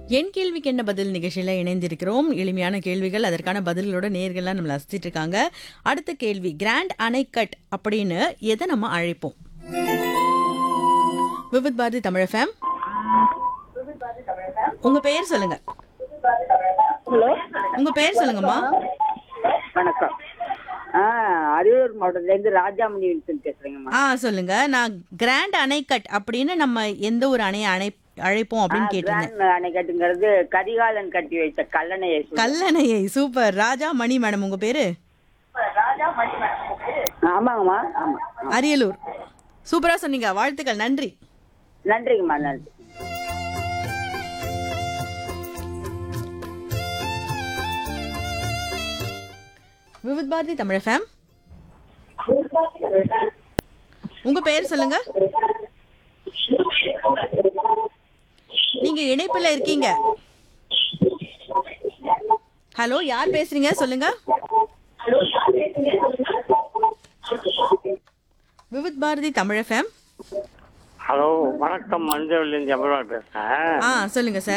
என் கேள்விக்கு என்ன பதில் நிகழ்ச்சியில் இணைந்திருக்கிறோம் எளிமையான கேள்விகள் அதற்கான பதில்களோட நேர்கள்லாம் நம்மளை அசத்திட்டு இருக்காங்க அடுத்த கேள்வி கிராண்ட் அணைக்கட் அப்படின்னு எதை நம்ம அழைப்போம் விவித் பாரதி தமிழ் ஃபேம் உங்க பெயர் சொல்லுங்க ஹலோ உங்க பெயர் சொல்லுங்கம்மா வணக்கம் ஆ அரியலூர் மாவட்டத்துலேருந்து ராஜாமணி வின்சன் பேசுகிறேங்கம்மா ஆ சொல்லுங்க நான் கிராண்ட் அணைக்கட் அப்படின்னு நம்ம எந்த ஒரு அணையை அணை அழைப்போம் அப்படின்னு கேட்டிருந்தேன் கிராண்ட் அணைக்கட்டுங்கிறது கரிகாலன் கட்டி வைத்த கல்லணையை சொல்லு. கல்லணையை சூப்பர் ராஜா மணி மேடம் உங்க பேரு ஆமாங்கம்மா ஆமாம் அரியலூர் சூப்பரா சொன்னீங்க வாழ்த்துக்கள் நன்றி நன்றிங்கம்மா நன்றி விவித் பாரதி தமிழ் ஃபேம் உங்க பெயர் சொல்லுங்க நீங்க இணைப்புல இருக்கீங்க ஹலோ யார் பேசுறீங்க சொல்லுங்க விவித் பாரதி தமிழ் ஃபேம் ஹலோ வணக்கம் மஞ்சள்லேருந்து எவ்வளோ பேசுகிறேன் ஆ சொல்லுங்க சார்